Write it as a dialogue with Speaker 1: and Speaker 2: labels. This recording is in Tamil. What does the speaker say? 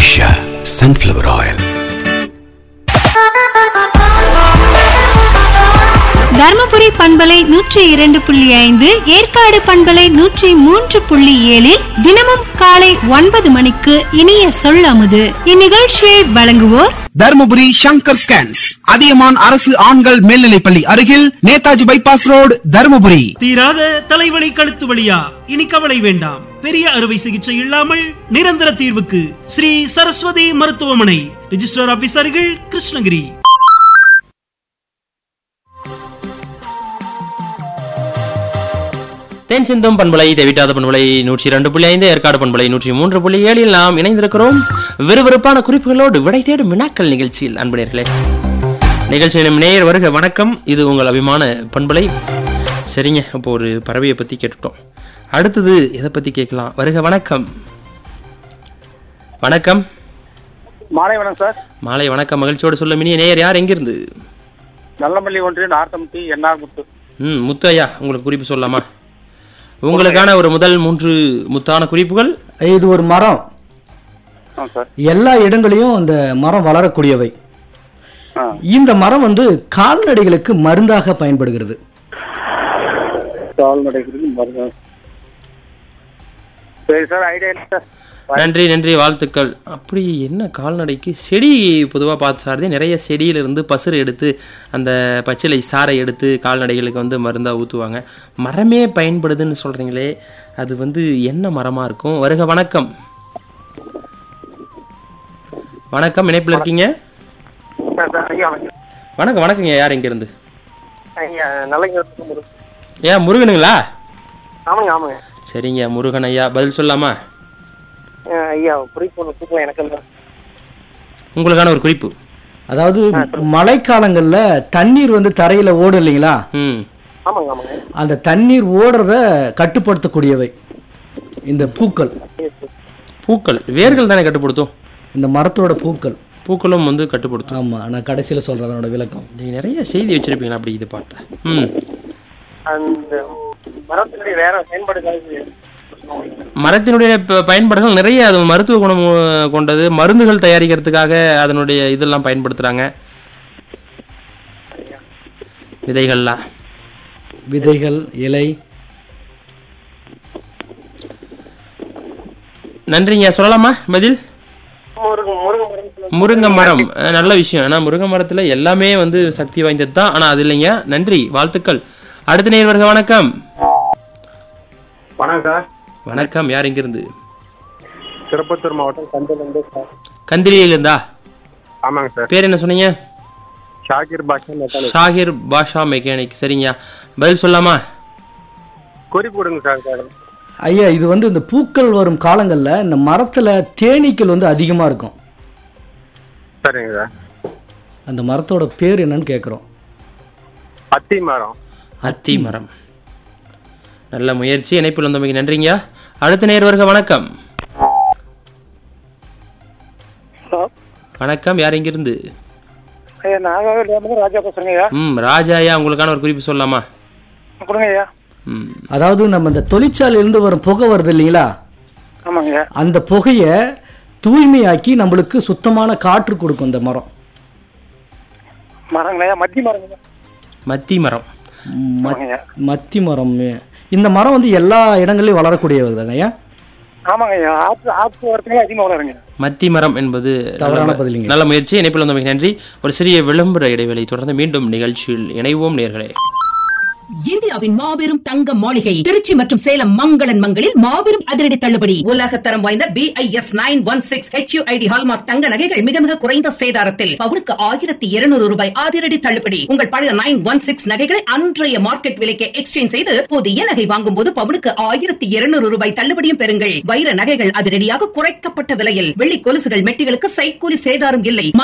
Speaker 1: உஷா சன்ஃப்ளவர் ஆயில்
Speaker 2: தர்மபுரி பண்பலை நூற்றி இரண்டு புள்ளி ஐந்து ஏற்காடு பண்பலை நூற்றி மூன்று புள்ளி ஏழில் தினமும் காலை ஒன்பது மணிக்கு இனிய சொல்லாமுது இந்நிகழ்ச்சியை வழங்குவோர்
Speaker 3: தர்மபுரி சங்கர் ஸ்கேன்ஸ் அதியமான் அரசு ஆண்கள் மேல்நிலைப்பள்ளி அருகில் நேதாஜி பைபாஸ் ரோடு தர்மபுரி
Speaker 4: தீராத தலைவலி கழுத்து வலியா இனி கவலை வேண்டாம் பெரிய அறுவை சிகிச்சை இல்லாமல் நிரந்தர தீர்வுக்கு ஸ்ரீ சரஸ்வதி மருத்துவமனை ரிஜிஸ்டர் ஆபீசர்கள் கிருஷ்ணகிரி
Speaker 5: தென் சிந்தும் பண்பலை தெவிட்டாத பண்பலை நூற்றி இரண்டு புள்ளி ஐந்து ஏற்காடு பண்பலை நூற்றி மூன்று புள்ளி ஏழில் நாம் இணைந்திருக்கிறோம் விறுவிறுப்பான குறிப்புகளோடு விடை தேடும் வினாக்கள் நிகழ்ச்சியில் அன்பனர்களே நிகழ்ச்சியின் நேயர் வருக வணக்கம் இது உங்கள் அபிமான பண்பலை சரிங்க இப்போ ஒரு பறவையை பற்றி கேட்டுட்டோம் அடுத்தது எதை பற்றி கேட்கலாம் வருக வணக்கம் வணக்கம்
Speaker 6: மாலை வணக்கம் சார்
Speaker 5: மாலை வணக்கம் மகிழ்ச்சியோடு சொல்லும் இனிய நேயர் யார் எங்கிருந்து
Speaker 6: நல்லமல்லி ஒன்றிய நார்த்தம்பட்டி என்ஆர் முத்து
Speaker 5: ம் முத்து ஐயா உங்களுக்கு குறிப்பு சொல்லலாமா உங்களுக்கான ஒரு முதல் மூன்று முத்தான குறிப்புகள்
Speaker 7: இது ஒரு மரம்
Speaker 6: ஆ சார்
Speaker 7: எல்லா இடங்களையும் இந்த மரம் வளரக்கூடியவை
Speaker 6: ஆ
Speaker 7: இந்த மரம் வந்து கால்நடைகளுக்கு மருந்தாக பயன்படுகிறது
Speaker 6: கால்நடைகளுக்கு மருந்து சரி சார் ஐடியா இல்லை சார்
Speaker 5: நன்றி நன்றி வாழ்த்துக்கள் அப்படி என்ன கால்நடைக்கு செடி பொதுவாக பார்த்து சாரதே நிறைய செடியிலிருந்து பசுறு எடுத்து அந்த பச்சிலை சாறை எடுத்து கால்நடைகளுக்கு வந்து மருந்தாக ஊற்றுவாங்க மரமே பயன்படுதுன்னு சொல்கிறீங்களே அது வந்து என்ன மரமாக இருக்கும் வருக வணக்கம் வணக்கம் இணைப்பில் இருக்கீங்க
Speaker 6: சார் சார் ஐயா வணக்கம்
Speaker 5: வணக்கம் வணக்கங்க யார் இங்கேருந்து
Speaker 6: ஐயா நல்லங்க முருகன்
Speaker 5: ஏன் முருகனுங்களா
Speaker 6: ஆமாங்க ஆமாங்க
Speaker 5: சரிங்க முருகன் ஐயா பதில் சொல்லலாமா
Speaker 6: ஆ, ஐயா குறிப்பு ஒன்று கூப்பிடலாம் எனக்கு இல்லை
Speaker 5: உங்களுக்கான ஒரு குறிப்பு
Speaker 7: அதாவது மழைக்காலங்கள்ல தண்ணீர் வந்து தரையில ஓடும் இல்லைங்களா
Speaker 5: ம்
Speaker 6: ஆமாங்க ஆமாங்க
Speaker 7: அந்த தண்ணீர் ஓடுறத கட்டுப்படுத்தக்கூடியவை இந்த பூக்கள்
Speaker 5: பூக்கள் வேர்கள் தானே கட்டுப்படுத்தும்
Speaker 7: இந்த மரத்தோட பூக்கள்
Speaker 5: பூக்களும் வந்து கட்டுப்படுத்தும்
Speaker 7: ஆமா நான் கடைசியில சொல்றேன் அதனோட விளக்கம்
Speaker 5: நீங்க நிறைய செய்தி வச்சிருப்பீங்களா அப்படி இது பார்த்தா ம்
Speaker 6: அந்த மரத்தினுடைய வேற பயன்பாடுகள்
Speaker 5: மரத்தினுடைய ப- பயன்பாடுகள் நிறைய அது மருத்துவ குணம் அஹ், கொண்டது மருந்துகள் தயாரிக்கிறதுக்காக அதனுடைய இதெல்லாம் பயன்படுத்துறாங்க விதைகள்லாம்
Speaker 7: விதைகள் இலை
Speaker 5: நன்றிங்க சொல்லலாமா பதில்
Speaker 6: முருகன் முருகன் மரம்
Speaker 5: முருங்கை மரம் அஹ், நல்ல விஷயம் ஏன்னா முருங்கை மரத்துல எல்லாமே வந்து சக்தி வாய்ந்தது தான் ஆனா அது இல்லைங்க நன்றி வாழ்த்துக்கள் அடுத்த நேர்வர்கள் வணக்கம்
Speaker 6: வணக்கம் சார்
Speaker 5: வணக்கம் யார் இங்கிருந்து
Speaker 6: திருப்பத்தூர் மாவட்டம் கந்தலேருந்து சார்
Speaker 5: கந்திரியில இருந்தா
Speaker 6: ஆமாங்க சார்
Speaker 5: பேர் என்ன சொன்னீங்க
Speaker 6: ஷாகிர் பாஷா மெக்கானிக்
Speaker 5: ஷாகிர் பாஷா மெக்கானிக் சரிங்க பதில் சொல்லாமா
Speaker 6: குறிப்பு கொடுங்க சார் சார்
Speaker 7: ஐயா இது வந்து இந்த பூக்கள் வரும் காலங்கள்ல இந்த மரத்துல தேனீக்கள் வந்து அதிகமா இருக்கும்
Speaker 6: சரிங்க சார்
Speaker 7: அந்த மரத்தோட பேர் என்னன்னு கேட்குறோம்
Speaker 6: அத்தி மரம்
Speaker 5: அத்தி மரம் நல்ல முயற்சி இணைப்பில் வந்தமைக்கு நன்றிங்க அடுத்த நேர்வர்க வணக்கம் வணக்கம் யார் இங்கிருந்து
Speaker 6: ஐயா நாகவேல் ராஜா பேசுறேங்க ஐயா
Speaker 5: ம் ராஜாயா உங்களுக்கான ஒரு குறிப்பு சொல்லலாமா
Speaker 6: கொடுங்க ஐயா
Speaker 5: ம்
Speaker 7: அதாவது நம்ம இந்த தொழிற்சாலையிலிருந்து வரும் புகை வருது இல்லைங்களா
Speaker 6: ஆமாங்க ஐயா
Speaker 7: அந்த புகையை தூய்மையாக்கி நம்மளுக்கு சுத்தமான காற்று கொடுக்கும் இந்த மரம்
Speaker 6: மரங்களா ஐயா மத்தி மரங்க
Speaker 5: மத்தி மரம்
Speaker 7: ம-
Speaker 6: ஆமாங்க ஐயா
Speaker 7: மத்தி மரம் இந்த மரம் வந்து எல்லா இடங்கள்லயும் வளரக்கூடியது தாங்க ஐயா
Speaker 6: ஆமாங்க ஐயா ஆத்து ஆத்து வரத்துக்கு அதிகமாக வளருங்க
Speaker 5: மத்தி மரம் என்பது
Speaker 7: தவறான
Speaker 5: நல்ல-
Speaker 7: பதிலுங்க.
Speaker 5: நல்ல முயற்சி இணைப்பில் வந்தமைக்கு நன்றி ஒரு சிறிய விளம்பர இடைவேளை தொடர்ந்து மீண்டும் நிகழ்ச்சியில் இணைவோம் நேர்களே
Speaker 8: இந்தியாவின் மாபெரும் தங்க மாளிகை திருச்சி மற்றும் சேலம் மங்களன் மங்களில் மாபெரும் அதிரடி தள்ளுபடி உலகத்தரம் வாய்ந்த B I S nine one six HUID hallmark தங்க நகைகள் மிக மிக குறைந்த சேதாரத்தில் பவுனுக்கு ஆயிரத்தி இருநூறு ரூபாய் அதிரடி தள்ளுபடி உங்கள் பழைய நைன் ஒன் சிக்ஸ் நகைகளை அன்றைய மார்க்கெட் விலைக்கு எக்ஸ்சேஞ்ச் செய்து புதிய நகை வாங்கும் போது பவுனுக்கு ஆயிரத்தி இருநூறு ரூபாய் தள்ளுபடியும் பெறுங்கள் வைர நகைகள் அதிரடியாக குறைக்கப்பட்ட விலையில் வெள்ளி கொலுசுகள் மெட்டிகளுக்கு சைக்கூலி சேதாரம் இல்லை